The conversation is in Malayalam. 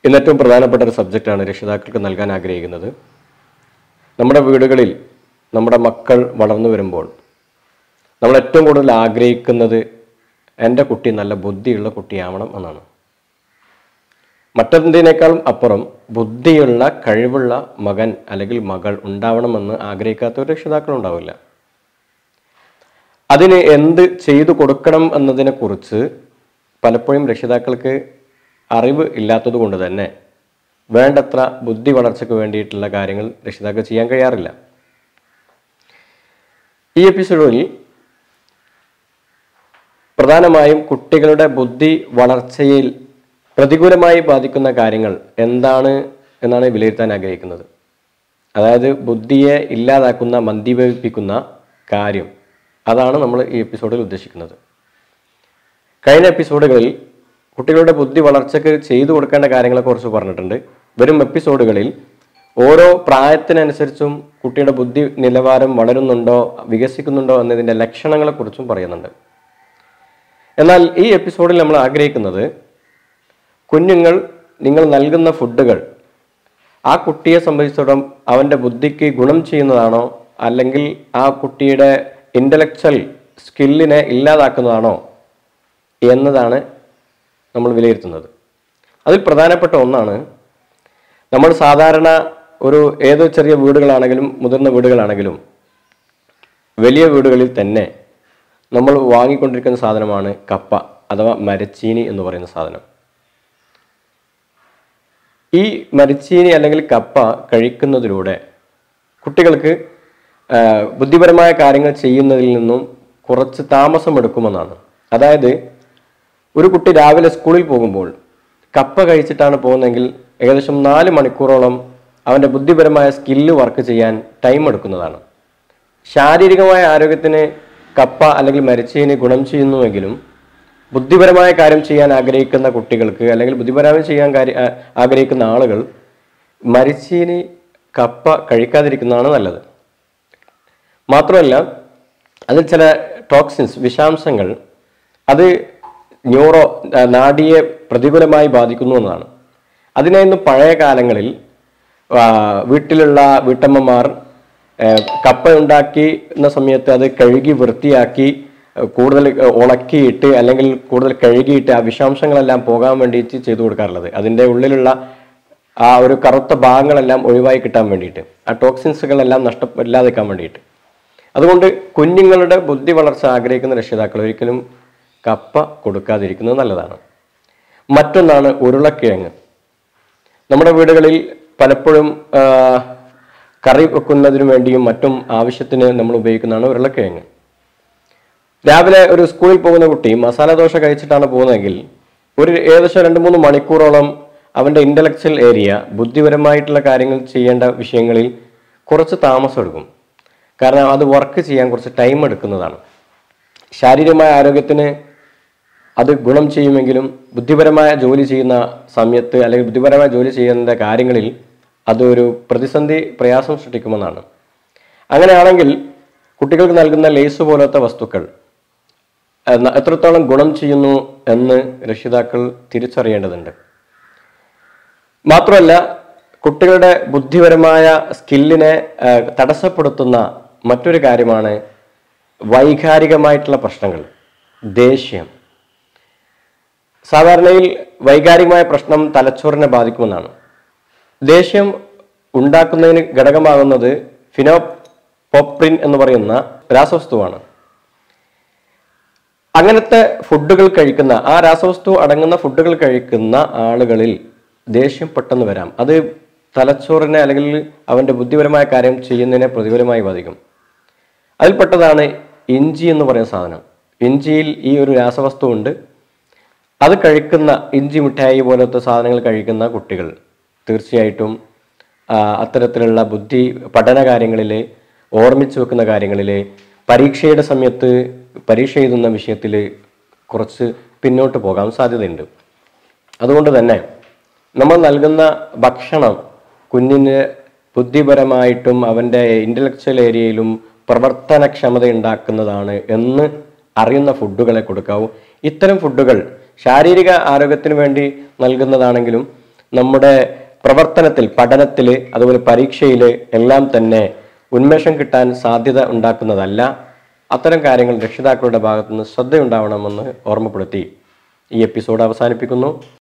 ഇന്ന് ഏറ്റവും പ്രധാനപ്പെട്ട ഒരു സബ്ജക്റ്റാണ് രക്ഷിതാക്കൾക്ക് നൽകാൻ ആഗ്രഹിക്കുന്നത് നമ്മുടെ വീടുകളിൽ നമ്മുടെ മക്കൾ വളർന്നു വരുമ്പോൾ നമ്മൾ ഏറ്റവും കൂടുതൽ ആഗ്രഹിക്കുന്നത് എൻ്റെ കുട്ടി നല്ല ബുദ്ധിയുള്ള കുട്ടിയാവണം എന്നാണ് മറ്റെന്തിനേക്കാളും അപ്പുറം ബുദ്ധിയുള്ള കഴിവുള്ള മകൻ അല്ലെങ്കിൽ മകൾ ഉണ്ടാവണമെന്ന് ആഗ്രഹിക്കാത്ത ഒരു രക്ഷിതാക്കൾ ഉണ്ടാവില്ല അതിന് എന്ത് ചെയ്തു കൊടുക്കണം എന്നതിനെക്കുറിച്ച് പലപ്പോഴും രക്ഷിതാക്കൾക്ക് അറിവ് ഇല്ലാത്തത് കൊണ്ട് തന്നെ വേണ്ടത്ര ബുദ്ധി വളർച്ചയ്ക്ക് വേണ്ടിയിട്ടുള്ള കാര്യങ്ങൾ രക്ഷിതാക്കൾ ചെയ്യാൻ കഴിയാറില്ല ഈ എപ്പിസോഡിൽ പ്രധാനമായും കുട്ടികളുടെ ബുദ്ധി വളർച്ചയിൽ പ്രതികൂലമായി ബാധിക്കുന്ന കാര്യങ്ങൾ എന്താണ് എന്നാണ് വിലയിരുത്താൻ ആഗ്രഹിക്കുന്നത് അതായത് ബുദ്ധിയെ ഇല്ലാതാക്കുന്ന മന്ദീഭവിപ്പിക്കുന്ന കാര്യം അതാണ് നമ്മൾ ഈ എപ്പിസോഡിൽ ഉദ്ദേശിക്കുന്നത് കഴിഞ്ഞ എപ്പിസോഡുകളിൽ കുട്ടികളുടെ ബുദ്ധി വളർച്ചയ്ക്ക് ചെയ്തു കൊടുക്കേണ്ട കാര്യങ്ങളെക്കുറിച്ച് പറഞ്ഞിട്ടുണ്ട് വരും എപ്പിസോഡുകളിൽ ഓരോ പ്രായത്തിനനുസരിച്ചും കുട്ടിയുടെ ബുദ്ധി നിലവാരം വളരുന്നുണ്ടോ വികസിക്കുന്നുണ്ടോ എന്നതിൻ്റെ ലക്ഷണങ്ങളെക്കുറിച്ചും പറയുന്നുണ്ട് എന്നാൽ ഈ എപ്പിസോഡിൽ നമ്മൾ ആഗ്രഹിക്കുന്നത് കുഞ്ഞുങ്ങൾ നിങ്ങൾ നൽകുന്ന ഫുഡുകൾ ആ കുട്ടിയെ സംബന്ധിച്ചിടത്തോളം അവൻ്റെ ബുദ്ധിക്ക് ഗുണം ചെയ്യുന്നതാണോ അല്ലെങ്കിൽ ആ കുട്ടിയുടെ ഇൻ്റലക്ച്വൽ സ്കില്ലിനെ ഇല്ലാതാക്കുന്നതാണോ എന്നതാണ് നമ്മൾ വിലയിരുത്തുന്നത് അതിൽ പ്രധാനപ്പെട്ട ഒന്നാണ് നമ്മൾ സാധാരണ ഒരു ഏത് ചെറിയ വീടുകളാണെങ്കിലും മുതിർന്ന വീടുകളാണെങ്കിലും വലിയ വീടുകളിൽ തന്നെ നമ്മൾ വാങ്ങിക്കൊണ്ടിരിക്കുന്ന സാധനമാണ് കപ്പ അഥവാ മരച്ചീനി എന്ന് പറയുന്ന സാധനം ഈ മരച്ചീനി അല്ലെങ്കിൽ കപ്പ കഴിക്കുന്നതിലൂടെ കുട്ടികൾക്ക് ആ, ബുദ്ധിപരമായ കാര്യങ്ങൾ ചെയ്യുന്നതിൽ നിന്നും കുറച്ച് താമസമെടുക്കുമെന്നാണ് അതായത് ഒരു കുട്ടി രാവിലെ സ്കൂളിൽ പോകുമ്പോൾ കപ്പ കഴിച്ചിട്ടാണ് പോകുന്നതെങ്കിൽ ഏകദേശം നാല് മണിക്കൂറോളം അവൻ്റെ ബുദ്ധിപരമായ സ്കില്ല് വർക്ക് ചെയ്യാൻ ടൈം എടുക്കുന്നതാണ് ശാരീരികമായ ആരോഗ്യത്തിന് കപ്പ അല്ലെങ്കിൽ മരിച്ചീനി ഗുണം ചെയ്യുന്നുവെങ്കിലും ബുദ്ധിപരമായ കാര്യം ചെയ്യാൻ ആഗ്രഹിക്കുന്ന കുട്ടികൾക്ക് അല്ലെങ്കിൽ ബുദ്ധിപരമായി ചെയ്യാൻ കാര്യ ആ- ആഗ്രഹിക്കുന്ന ആളുകൾ മരിച്ചീനി കപ്പ കഴിക്കാതിരിക്കുന്നതാണ് നല്ലത് മാത്രമല്ല അതിൽ ചില ടോക്സിൻസ് വിഷാംശങ്ങൾ അത് ന്യൂറോ ആ, നാഡിയെ പ്രതികൂലമായി ബാധിക്കുന്നു എന്നതാണ് അതിനെ ഇന്ന് പഴയ കാലങ്ങളിൽ ആ, വീട്ടിലുള്ള വീട്ടമ്മമാർ ആ, കപ്പ ഉണ്ടാക്കുന്ന സമയത്ത് അത് കഴുകി വൃത്തിയാക്കി ആ, കൂടുതൽ ആ, ഉണക്കിയിട്ട് അല്ലെങ്കിൽ കൂടുതൽ കഴുകിയിട്ട് ആ വിഷാംശങ്ങളെല്ലാം പോകാൻ വേണ്ടിയിട്ട് ചെയ്തു കൊടുക്കാറുള്ളത് അതിൻ്റെ ഉള്ളിലുള്ള ആ ഒരു കറുത്ത ഭാഗങ്ങളെല്ലാം ഒഴിവായി കിട്ടാൻ വേണ്ടിയിട്ട് ആ ടോക്സിൻസുകളെല്ലാം നഷ്ടമില്ലാതിരിക്കാൻ വേണ്ടിയിട്ട് അതുകൊണ്ട് കുഞ്ഞുങ്ങളുടെ ബുദ്ധി വളർച്ച ആഗ്രഹിക്കുന്ന രക്ഷിതാക്കൾ ഒരിക്കലും കപ്പ കൊടുക്കാതിരിക്കുന്നത് നല്ലതാണ് മറ്റൊന്നാണ് ഉരുളക്കിഴങ്ങ് നമ്മുടെ വീടുകളിൽ പലപ്പോഴും ആ, കറി വെക്കുന്നതിനു വേണ്ടിയും മറ്റും ആവശ്യത്തിന് നമ്മൾ ഉപയോഗിക്കുന്നതാണ് ഉരുളക്കിഴങ്ങ് രാവിലെ ഒരു സ്കൂളിൽ പോകുന്ന കുട്ടി മസാല ദോശ കഴിച്ചിട്ടാണ് പോകുന്നതെങ്കിൽ ഒരു ഏകദേശം രണ്ട് മൂന്ന് മണിക്കൂറോളം അവൻ്റെ ഇൻ്റലക്ച്വൽ ഏരിയ ബുദ്ധിപരമായിട്ടുള്ള കാര്യങ്ങൾ ചെയ്യേണ്ട വിഷയങ്ങളിൽ കുറച്ച് താമസം എടുക്കും കാരണം അത് വർക്ക് ചെയ്യാൻ കുറച്ച് ടൈം എടുക്കുന്നതാണ് ശാരീരികമായ ആരോഗ്യത്തിന് അത് ഗുണം ചെയ്യുമെങ്കിലും ബുദ്ധിപരമായ ജോലി ചെയ്യുന്ന സമയത്ത് അല്ലെങ്കിൽ ബുദ്ധിപരമായ ജോലി ചെയ്യുന്ന കാര്യങ്ങളിൽ അതൊരു പ്രതിസന്ധി പ്രയാസം സൃഷ്ടിക്കുമെന്നാണ് അങ്ങനെയാണെങ്കിൽ കുട്ടികൾക്ക് നൽകുന്ന ലേസ് പോലത്തെ വസ്തുക്കൾ എന്ന- എത്രത്തോളം ഗുണം ചെയ്യുന്നു എന്ന് രക്ഷിതാക്കൾ തിരിച്ചറിയേണ്ടതുണ്ട് മാത്രമല്ല കുട്ടികളുടെ ബുദ്ധിപരമായ സ്കില്ലിനെ ആ, തടസ്സപ്പെടുത്തുന്ന മറ്റൊരു കാര്യമാണ് വൈകാരികമായിട്ടുള്ള പ്രശ്നങ്ങൾ ദേഷ്യം സാധാരണയിൽ വൈകാരികമായ പ്രശ്നം തലച്ചോറിനെ ബാധിക്കുമെന്നാണ് ദേഷ്യം ഉണ്ടാക്കുന്നതിന് ഘടകമാകുന്നത് ഫിനോപോപ്രിൻ എന്ന് പറയുന്ന രാസവസ്തുവാണ് അങ്ങനത്തെ ഫുഡുകൾ കഴിക്കുന്ന ആ രാസവസ്തു അടങ്ങുന്ന ഫുഡുകൾ കഴിക്കുന്ന ആളുകളിൽ ദേഷ്യം പെട്ടെന്ന് വരാം അത് തലച്ചോറിനെ അല്ലെങ്കിൽ അവൻ്റെ ബുദ്ധിപരമായ കാര്യം ചെയ്യുന്നതിനെ പ്രതികൂലമായി ബാധിക്കും അതിൽപ്പെട്ടതാണ് ഇഞ്ചി എന്ന് പറയുന്ന സാധനം ഇഞ്ചിയിൽ ഈ ഒരു രാസവസ്തു ഉണ്ട് അത് കഴിക്കുന്ന ഇഞ്ചി മിഠായി പോലത്തെ സാധനങ്ങൾ കഴിക്കുന്ന കുട്ടികൾ തീർച്ചയായിട്ടും ആ, അത്തരത്തിലുള്ള ബുദ്ധി പഠന കാര്യങ്ങളിൽ ഓർമ്മിച്ചു വെക്കുന്ന കാര്യങ്ങളിൽ പരീക്ഷയുടെ സമയത്ത് പരീക്ഷ എഴുതുന്ന വിഷയത്തിൽ കുറച്ച് പിന്നോട്ട് പോകാൻ സാധ്യതയുണ്ട് അതുകൊണ്ട് തന്നെ നമ്മൾ നൽകുന്ന ഭക്ഷണം കുഞ്ഞിന് ബുദ്ധിപരമായിട്ടും അവൻ്റെ ഇൻ്റലക്ച്വൽ ഏരിയയിലും പ്രവർത്തനക്ഷമത ഉണ്ടാക്കുന്നതാണ് എന്ന് അറിയുന്ന ഫുഡുകളെ കൊടുക്കാവൂ ഇത്തരം ഫുഡുകൾ ശാരീരിക ആരോഗ്യത്തിന് വേണ്ടി നൽകുന്നതാണെങ്കിലും നമ്മുടെ പ്രവർത്തനത്തിൽ പഠനത്തിൽ അതുപോലെ പരീക്ഷയിൽ എല്ലാം തന്നെ ഉന്മേഷം കിട്ടാൻ സാധ്യത ഉണ്ടാക്കുന്നതല്ല അത്തരം കാര്യങ്ങൾ രക്ഷിതാക്കളുടെ ഭാഗത്തുനിന്ന് ശ്രദ്ധയുണ്ടാവണമെന്ന് ഓർമ്മപ്പെടുത്തി ഈ എപ്പിസോഡ് അവസാനിപ്പിക്കുന്നു